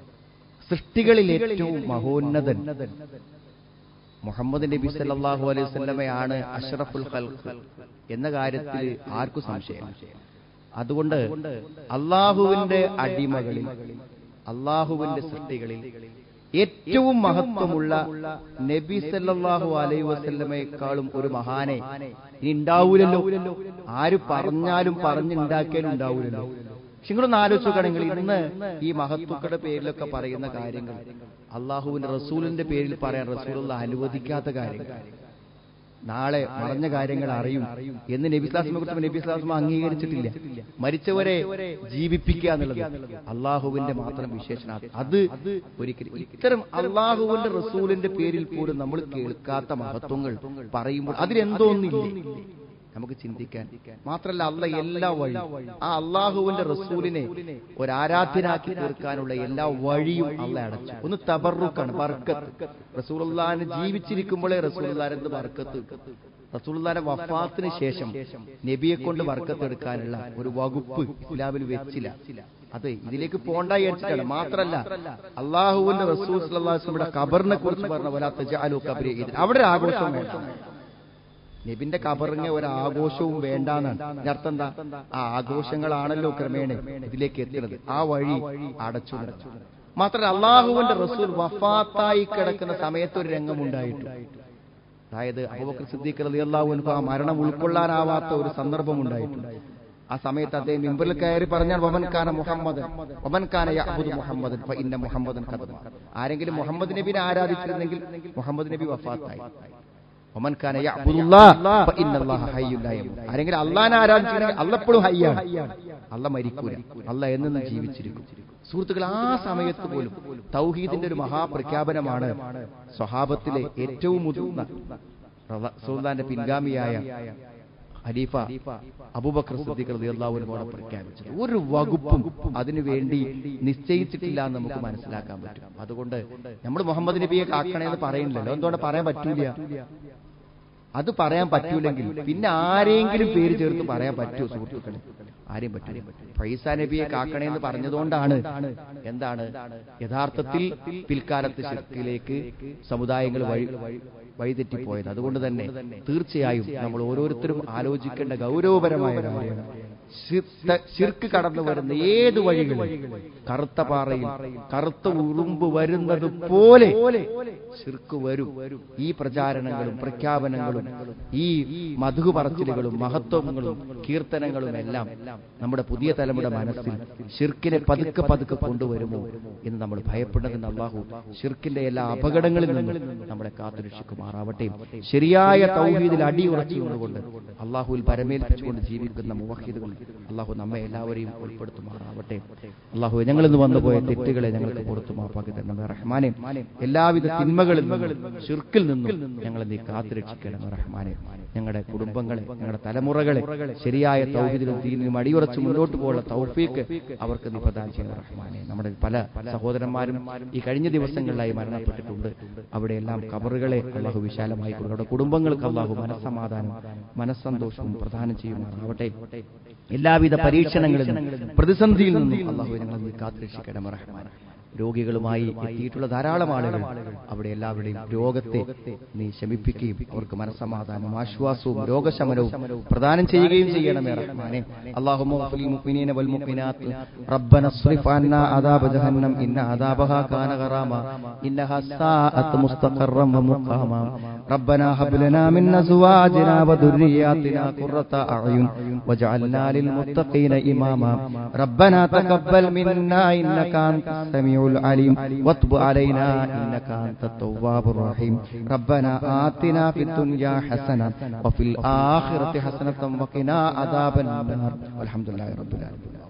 സൃഷ്ടികളിൽ ഏറ്റവും മഹോന്നതൻ മുഹമ്മദ് നബി സല്ലല്ലാഹു അലൈഹി വസല്ലമയാണ് അഷ്റഫുൽ ഖൽഖ് എന്ന കാര്യത്തിൽ ആർക്കും സംശയം അതുകൊണ്ട് അള്ളാഹുവിന്റെ അടിമകളിൽ അള്ളാഹുവിന്റെ സൃഷ്ടികളിൽ ഏറ്റവും മഹത്വമുള്ള നബി സല്ലല്ലാഹു അലൈഹി വസല്ലമയെക്കാളും ഒരു മഹാനെ ഇനി ഉണ്ടാവൂലല്ലോ ആര് പറഞ്ഞാലും പറഞ്ഞുണ്ടാക്കിയാലും ഉണ്ടാവൂലല്ലോ പക്ഷെ നിങ്ങളൊന്ന് ആലോചിക്കുകയാണെങ്കിൽ ഇന്ന് ഈ മഹത്വക്കളുടെ പേരിലൊക്കെ പറയുന്ന കാര്യങ്ങൾ അള്ളാഹുവിന്റെ റസൂലിന്റെ പേരിൽ പറയാൻ റസൂലുള്ള അനുവദിക്കാത്ത കാര്യങ്ങൾ നാളെ മറഞ്ഞ കാര്യങ്ങൾ അറിയും എന്ന് നബിസ്ലാസ്മെ കുറിച്ച് നബിസ്ലാസ്മ അംഗീകരിച്ചിട്ടില്ല മരിച്ചവരെ ജീവിപ്പിക്കുക എന്നുള്ളത് അള്ളാഹുവിന്റെ മാത്രം വിശേഷണ അത് ഒരിക്കലും ഇത്തരം അള്ളാഹുവിന്റെ റസൂലിന്റെ പേരിൽ പോലും നമ്മൾ കേൾക്കാത്ത മഹത്വങ്ങൾ പറയുമ്പോൾ അതിലെന്തോന്നില്ലേ നമുക്ക് ചിന്തിക്കാൻ മാത്രല്ല അല്ല എല്ലാ വഴി ആ അള്ളാഹുവിന്റെ റസൂലിനെ ഒരു ആരാധ്യനാക്കി തീർക്കാനുള്ള എല്ലാ വഴിയും അല്ല അടച്ചു ഒന്ന് തബറുക്കാണ് ബർക്കത്ത് റസൂലുള്ളാഹിനെ ജീവിച്ചിരിക്കുമ്പോഴേ റസൂലുള്ളാഹിന്റെ ബർക്കത്ത് റസൂലുള്ളാഹിന്റെ വഫാത്തിന് ശേഷം നബിയെ കൊണ്ട് ബർക്കത്ത് എടുക്കാനുള്ള ഒരു വകുപ്പ് ഇസ്ലാമിൽ വെച്ചില്ല അതെ ഇതിലേക്ക് പോണ്ട വിചാരിച്ചിട്ടാണ് മാത്രല്ല അള്ളാഹുവിന്റെ റസൂൽ സല്ലല്ലാഹു അലൈഹി വസല്ലമയുടെ ഖബറിനെ കുറിച്ച് പറഞ്ഞ പോലെ തജഅലു ഖബരി ഈദ്. അവിടെ ഒരു ആഘോഷം വേണ്ട നബിന്റെ കബറിന് ഒരു ആഘോഷവും വേണ്ടാന്നാണ് ഇതിന്റെ അർത്ഥം എന്താ ആ ആഘോഷങ്ങളാണല്ലോ ക്രമേണ ഇതിലേക്ക് എത്തുന്നത് ആ വഴി അടച്ചു നിർത്തും. മാത്രമല്ല അള്ളാഹുവിന്റെ റസൂൽ വഫാത്തായി കിടക്കുന്ന സമയത്ത് ഒരു രംഗമുണ്ടായിട്ടുണ്ട് അതായത് അബൂബക്കർ സിദ്ദീഖ് റളിയല്ലാഹു അൻഹു ആ മരണം ഉൾക്കൊള്ളാനാവാത്ത ഒരു സന്ദർഭം ഉണ്ടായിട്ടുണ്ട് ആ സമയത്ത് അദ്ദേഹം മിമ്പറിൽ കയറി പറഞ്ഞാൽ വമൻ കാന മുഹമ്മദ് വമൻ കാന യഅബുദു മുഹമ്മദൻ ഫഇന്ന മുഹമ്മദൻ ഖദമ ആരെങ്കിലും മുഹമ്മദ് നബിനെ ആരാധിച്ചിരുന്നെങ്കിൽ മുഹമ്മദ് നബി വഫാത്തായി ഒമൻ ഖാന യഅബുദുല്ലാഹ് ഫഇന്നല്ലാഹ ഹയ്യുൻ ലാ യമൂത്ത് ആരെങ്കിലും അള്ളാഹിനെ ആരാധിച്ചിട്ടുണ്ടെങ്കിൽ അല്ല എപ്പോഴും ഹയ്യാണ് അല്ല മരിക്കൂല അല്ല എന്നും ജീവിച്ചിരിക്കും സുഹൃത്തുക്കൾ ആ സമയത്ത് പോലും തൗഹീദിന്റെ ഒരു മഹാപ്രഖ്യാപനമാണ് സ്വഹാബത്തിലെ ഏറ്റവും മുതിർന്ന റസൂലുള്ളാഹിന്റെ പിൻഗാമിയായ ഖലീഫ അബൂബക്കർ സിദ്ദീഖ് റളിയല്ലാഹു അൻഹു പ്രഖ്യാപിച്ചത് ഒരു വകുപ്പും അതിനു വേണ്ടി നിശ്ചയിച്ചിട്ടില്ല എന്ന് നമുക്ക് മനസ്സിലാക്കാൻ പറ്റും അതുകൊണ്ട് നമ്മൾ മുഹമ്മദ് നബിയെ കാക്കണേന്ന് പറയുന്നില്ലല്ലോ എന്തുകൊണ്ട് പറയാൻ പറ്റൂല അത് പറയാൻ പറ്റൂലെങ്കിൽ പിന്നെ ആരെങ്കിലും പേര് ചേർത്ത് പറയാൻ പറ്റുമോ സുഹൃത്തുക്കളെ ആരെയും പറ്റൂല ഫൈസ നബിയെ കാക്കണേന്ന് പറഞ്ഞതുകൊണ്ടാണ് എന്താണ് യഥാർത്ഥത്തിൽ പിൽക്കാലത്ത് ശിർക്കിലേക്ക് സമുദായങ്ങൾ വഴി വഴിതെറ്റിപ്പോയത് അതുകൊണ്ട് തന്നെ തീർച്ചയായും നമ്മൾ ഓരോരുത്തരും ആലോചിക്കേണ്ട ഗൗരവപരമായ കാര്യമാണ് ശിർ- ശിർക്ക് കടന്നു വരുന്ന ഏത് വഴികളും കറുത്ത പാറയിൽ കറുത്ത ഉറുമ്പ് വരുന്നത് പോലെ ശിർക്ക് വരും ഈ പ്രചാരണങ്ങളും പ്രഖ്യാപനങ്ങളും ഈ മധു പറച്ചിലുകളും മഹത്വങ്ങളും കീർത്തനങ്ങളും എല്ലാം നമ്മുടെ പുതിയ തലമുറ മനസ്സിൽ ഷിർക്കിനെ പതുക്കെ പതുക്കെ കൊണ്ടുവരുമോ എന്ന് നമ്മൾ ഭയപ്പെടുന്നതിന് അള്ളാഹു ഷിർക്കിന്റെ എല്ലാ അപകടങ്ങളിൽ നിന്നും നമ്മളെ കാത്തുരക്ഷിക്കുമാറാവട്ടെ ശരിയായ തൗഹീദിൽ അടിയുറച്ചുകൊണ്ടുകൊണ്ട് അള്ളാഹുവിൽ പരമേൽപ്പിച്ചുകൊണ്ട് ജീവിക്കുന്ന മുവഹിദുകൾ അള്ളാഹു നമ്മെ എല്ലാവരെയും ഉൾപ്പെടുത്തുമാറാവട്ടെ അള്ളാഹു ഞങ്ങളിൽ നിന്ന് വന്നുപോയ തെറ്റുകളെ ഞങ്ങൾക്ക് പുറത്തു മാപ്പാക്കി തരണമേ റഹ്മാനെ എല്ലാവിധ തിന്മകളിൽ നിന്നും ഷിർക്കിൽ നിന്നും ഞങ്ങളെ നീ കാത്തുരക്ഷിക്കണമേ റഹ്മാനെ ഞങ്ങളുടെ കുടുംബങ്ങളെ ഞങ്ങളുടെ തലമുറകളെ ശരിയായ തൗഹീദിലും ദീനിലും അടിയുറച്ച് മുന്നോട്ട് പോകാനുള്ള തൗഫീക്ക് അവർക്ക് നീ പ്രദാനം ചെയ്യുന്ന റഹ്മാനെ നമ്മുടെ പല സഹോദരന്മാരും ഈ കഴിഞ്ഞ ദിവസങ്ങളിലായി മരണപ്പെട്ടിട്ടുണ്ട് അവിടെയെല്ലാം കബറുകളെ അള്ളാഹു വിശാലമായി കൊടുക്കും അവിടെ കുടുംബങ്ങൾക്ക് അള്ളാഹു മനസ്സമാധാനം മനസ്സന്തോഷവും പ്രദാനം ചെയ്യുമാറാവട്ടെ എല്ലാവിധ പരീക്ഷണങ്ങളിൽ നിന്നും പ്രതിസന്ധിയിൽ നിന്നും അള്ളാഹു ഞങ്ങളെ നീ കാത്തുരക്ഷിക്കണം റഹ്മാൻ രോഗികളുമായി എത്തിയിട്ടുള്ള ധാരാളം ആളുകൾ അവിടെ എല്ലാവരുടെയും രോഗത്തെ നീ ശമിപ്പിക്കുകയും അവർക്ക് മനസ്സമാധാനവും ആശ്വാസവും രോഗശമനവും പ്രദാനം ചെയ്യുകയും ചെയ്യണമേ റഹ്മാനെ اللهم اغفر للمؤمنين والمؤمنات ربنا اصرف عنا عذاب جهنم إن عذابها كان غراما إنها ساءت مستقرا ومقاما ربنا هب لنا من أزواجنا وذرياتنا قرة أعين واجعلنا للمتقين إماما ربنا تقبل منا إنك أنت السميع العليم واتب علينا إنك أنت التواب الرحيم ربنا آتنا في الدنيا حسنة وفي الآخرة حسنة وقنا عذاب النار والحمد لله رب العالمين